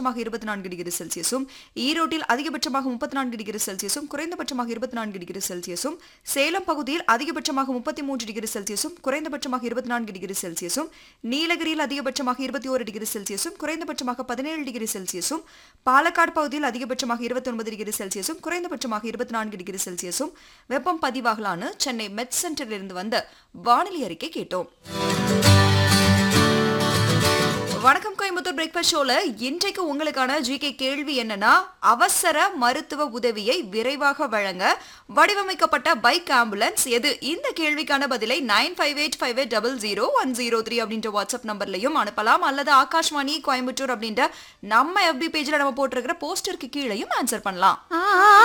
அதிகபட்சமாக இருபத்தி நான்கு டிகிரி செல்சியஸும் ஈரோட்டில் அதிகபட்சமாக முப்பத்தி நான்கு டிகிரி செல்சியஸும் குறைந்தபட்சமாக இருபத்தி நான்கு டிகிரி செல்சியஸும் சேலம் பகுதியில் அதிகபட்சமாக முப்பத்தி மூன்று டிகிரி செல்சியஸும் குறைந்தபட்சமாக இருபத்தி நான்கு டிகிரி செல்சியஸும் நீலகிரியில் அதிகபட்சமாக இருபத்தி ஒரு டிகிரி செல்சியஸும் குறைந்தபட்சமாக பதினேழு டிகிரி செல்சியஸும் பாலக்காடு பகுதியில் அதிகபட்சமாக இருபத்தி ஒன்பது டிகிரி செல்சியஸும் குறைந்தபட்சமாக இருபத்தி நான்கு டிகிரி செல்சியஸும் வெப்பம் பதிவாகலான்னு சென்னை மெட் சென்டரிலிருந்து வந்த வானிலை அறிக்கை கேட்டோம் வணக்கம் கோயம்புத்தூர் பிரேக்ஃபாஸ்ட் ஷோல இன்றைக்கு உங்களுக்கான ஜிகே கேள்வி என்னன்னா அவசர மருத்துவ உதவியை விரைவாக வழங்க வடிவமைக்கப்பட்ட பைக் ஆம்புலன்ஸ் எது இந்த கேள்விக்கான பதிலை nine five eight five eight double zero one zero three அப்படின்ற வாட்ஸ்அப் நம்பர்லையும் அனுப்பலாம் அல்லது ஆகாஷ்வாணி கோயம்புத்தூர் அப்படின்ற நம்ம எஃபி பேஜ்ல நம்ம போட்டிருக்கிற போஸ்டருக்கு கீழேயும் ஆன்சர் பண்ணலாம் ஆ